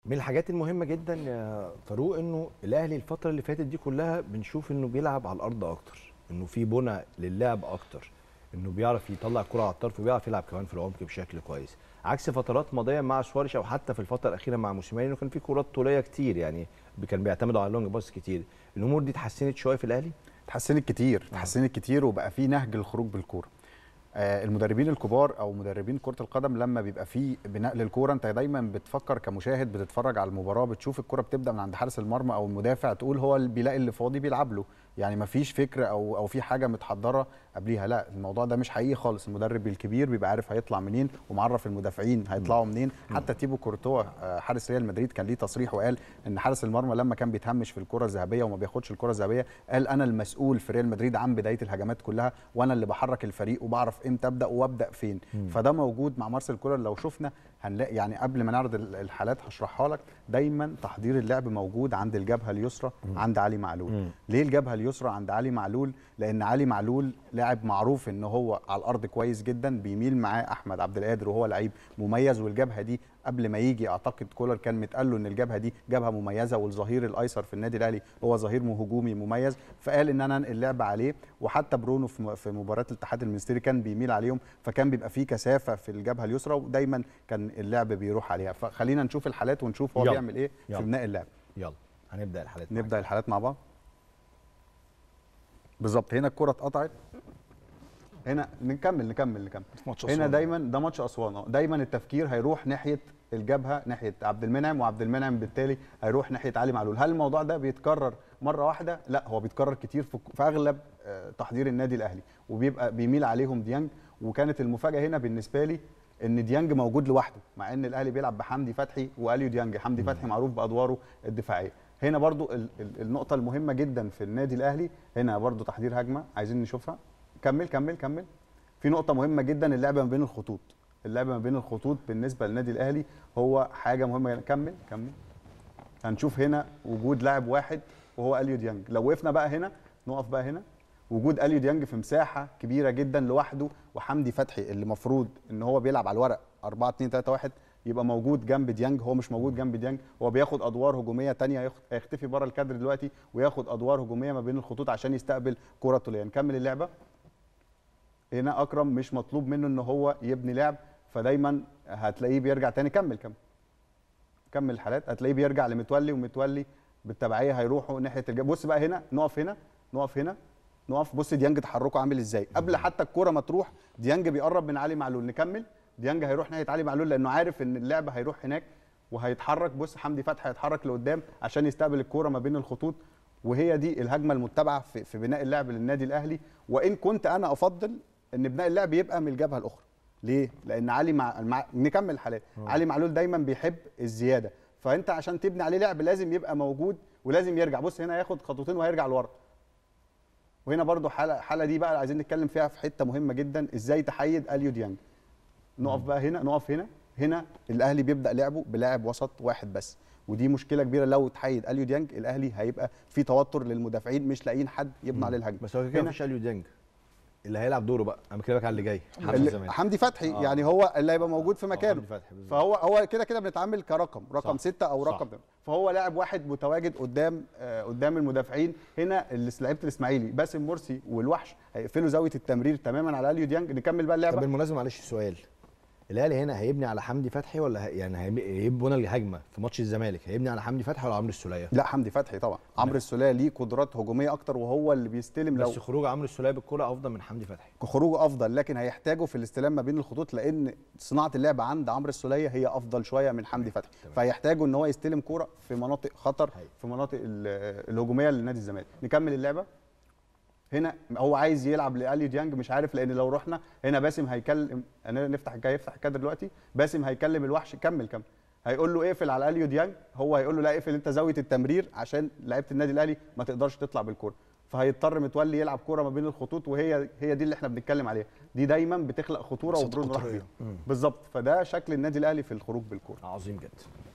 من الحاجات المهمه جدا يا فاروق انه الاهلي الفتره اللي فاتت دي كلها بنشوف انه بيلعب على الارض اكتر انه في بنى للعب اكتر انه بيعرف يطلع الكره على الطرف وبيعرف يلعب كمان في العمق بشكل كويس عكس فترات ماضيه مع سواريش او حتى في الفتره الاخيره مع موسيماني انه كان في كرات طوليه كتير يعني كان بيعتمدوا على اللونج باص كتير الامور دي اتحسنت شويه في الاهلي اتحسنت كتير اتحسنت كتير وبقى في نهج الخروج بالكوره آه، المدربين الكبار او مدربين كره القدم لما بيبقى في بناء للكوره انت دايما بتفكر كمشاهد بتتفرج على المباراه بتشوف الكوره بتبدا من عند حارس المرمى او المدافع تقول هو اللي بيلاقي اللي فاضي بيلعب له يعني ما فيش فكره او او في حاجه متحضره قبليها لا الموضوع ده مش حقيقي خالص المدرب الكبير بيبقى عارف هيطلع منين ومعرف المدافعين هيطلعوا منين حتى تيبو كورتوا آه، حارس ريال مدريد كان ليه تصريح وقال ان حارس المرمى لما كان بيتهمش في الكره الذهبيه وما بياخدش الكره الذهبيه قال انا المسؤول في ريال مدريد عن بدايه الهجمات كلها وانا اللي بحرك الفريق وبعرف امتى ابدا وابدا فين فده موجود مع مارسيل كولر لو شفنا هنلاقي يعني قبل ما نعرض ال- الحالات هشرحها لك دايما تحضير اللعب موجود عند الجبهه اليسرى عند علي معلول ليه الجبهه اليسرى عند علي معلول لان علي معلول لاعب معروف ان هو على الارض كويس جدا بيميل معاه احمد عبد القادر وهو لعيب مميز والجبهه دي قبل ما يجي اعتقد كولر كان متقال له ان الجبهه دي جبهه مميزه والظهير الايسر في النادي الاهلي هو ظهير هجومي مميز فقال ان انا انقل اللعب عليه وحتى برونو في م- في مباراه الاتحاد المنستيري كان بيميل عليهم فكان بيبقى فيه كثافه في الجبهه اليسرى ودايما كان اللعب بيروح عليها فخلينا نشوف الحالات ونشوف هو يلا. بيعمل ايه يلا. في بناء اللعب يلا هنبدا الحلقات معاك. نبدا الحالات مع بعض بالظبط هنا الكره اتقطعت هنا نكمل نكمل نكمل ماتش هنا أسوان. دايما ده ماتش اسوان اه دايما التفكير هيروح ناحيه الجبهه ناحيه عبد المنعم وعبد المنعم بالتالي هيروح ناحيه علي معلول هل الموضوع ده بيتكرر مره واحده لا هو بيتكرر كتير في, في اغلب آه، تحضير النادي الاهلي وبيبقى بيميل عليهم ديانج وكانت المفاجاه هنا بالنسبه لي ان ديانج موجود لوحده مع ان الاهلي بيلعب بحمدي فتحي واليو ديانج حمدي فتحي معروف بادواره الدفاعيه هنا برضو ال- ال- النقطه المهمه جدا في النادي الاهلي هنا برضو تحضير هجمه عايزين نشوفها كمل كمل كمل في نقطه مهمه جدا اللعبه ما بين الخطوط اللعبه ما بين الخطوط بالنسبه للنادي الاهلي هو حاجه مهمه جداً. كمل كمل هنشوف هنا وجود لاعب واحد وهو اليو ديانج لو وقفنا بقى هنا نقف بقى هنا وجود اليو ديانج في مساحه كبيره جدا لوحده وحمدي فتحي اللي المفروض ان هو بيلعب على الورق 4 2 3 1 يبقى موجود جنب ديانج هو مش موجود جنب ديانج هو بياخد ادوار هجوميه تانية ياخد- هيختفي بره الكادر دلوقتي وياخد ادوار هجوميه ما بين الخطوط عشان يستقبل كره طوليه نكمل اللعبه هنا اكرم مش مطلوب منه ان هو يبني لعب فدايما هتلاقيه بيرجع تاني كمل كمل كمل الحالات هتلاقيه بيرجع لمتولي ومتولي بالتبعيه هيروحوا ناحيه الجبهه بص بقى هنا نقف هنا نقف هنا نقف بص ديانج تحركه عامل ازاي قبل حتى الكوره ما تروح ديانج بيقرب من علي معلول نكمل ديانج هيروح ناحيه علي معلول لانه عارف ان اللعب هيروح هناك وهيتحرك بص حمدي فتحي هيتحرك لقدام عشان يستقبل الكوره ما بين الخطوط وهي دي الهجمه المتبعه في, في بناء اللعب للنادي الاهلي وان كنت انا افضل ان بناء اللعب يبقى من الجبهه الاخرى ليه لان علي مع, مع... نكمل الحالات علي معلول دايما بيحب الزياده فانت عشان تبني عليه لعب لازم يبقى موجود ولازم يرجع بص هنا هياخد خطوتين وهيرجع لورا وهنا برضو حاله حاله دي بقى عايزين نتكلم فيها في حته مهمه جدا ازاي تحيد اليو ديانج نقف بقى هنا نقف هنا هنا الاهلي بيبدا لعبه بلاعب وسط واحد بس ودي مشكله كبيره لو تحيد اليو ديانج الاهلي هيبقى في توتر للمدافعين مش لاقيين حد يبني عليه الهجمه بس هو كده هنا- مفيش اليو ديانج اللي هيلعب دوره بقى انا بكلمك على اللي جاي حمدي اللي- الزمالك حمدي فتحي آه. يعني هو اللي هيبقى موجود في آه، مكانه حمدي فتحي بالظبط. فهو هو كده كده بنتعامل كرقم رقم صح. ستة او صح. رقم ده فهو لاعب واحد متواجد قدام آه قدام المدافعين هنا اللي لعيبه الاسماعيلي باسم مرسي والوحش هيقفلوا زاويه التمرير تماما على اليو ديانج نكمل بقى طب اللعبه بالمناسبه معلش سؤال الاهلي هنا هيبني على حمدي فتحي ولا هي- يعني هيب- هيبني الهجمه في ماتش الزمالك هيبني على حمدي فتحي ولا عمرو السوليه لا حمدي فتحي طبعا عمرو السوليه ليه قدرات هجوميه اكتر وهو اللي بيستلم لو بس خروج عمرو السوليه بالكره افضل من حمدي فتحي خروجه افضل لكن هيحتاجه في الاستلام ما بين الخطوط لان صناعه اللعب عند عمرو السوليه هي افضل شويه من حمدي فتحي تمام. فهيحتاجوا ان هو يستلم كوره في مناطق خطر هاي. في مناطق ال- الهجوميه لنادي الزمالك نكمل اللعبه هنا هو عايز يلعب لاليو ديانج مش عارف لان لو رحنا هنا باسم هيكلم انا نفتح الجاي يفتح الكادر دلوقتي باسم هيكلم الوحش كمل كمل هيقول له اقفل على اليو ديانج هو هيقول له لا اقفل انت زاويه التمرير عشان لعيبه النادي الاهلي ما تقدرش تطلع بالكوره فهيضطر متولي يلعب كوره ما بين الخطوط وهي هي دي اللي احنا بنتكلم عليها دي دايما بتخلق خطوره مساحة وبرون راح خطورية. فيها بالظبط فده شكل النادي الاهلي في الخروج بالكوره عظيم جدا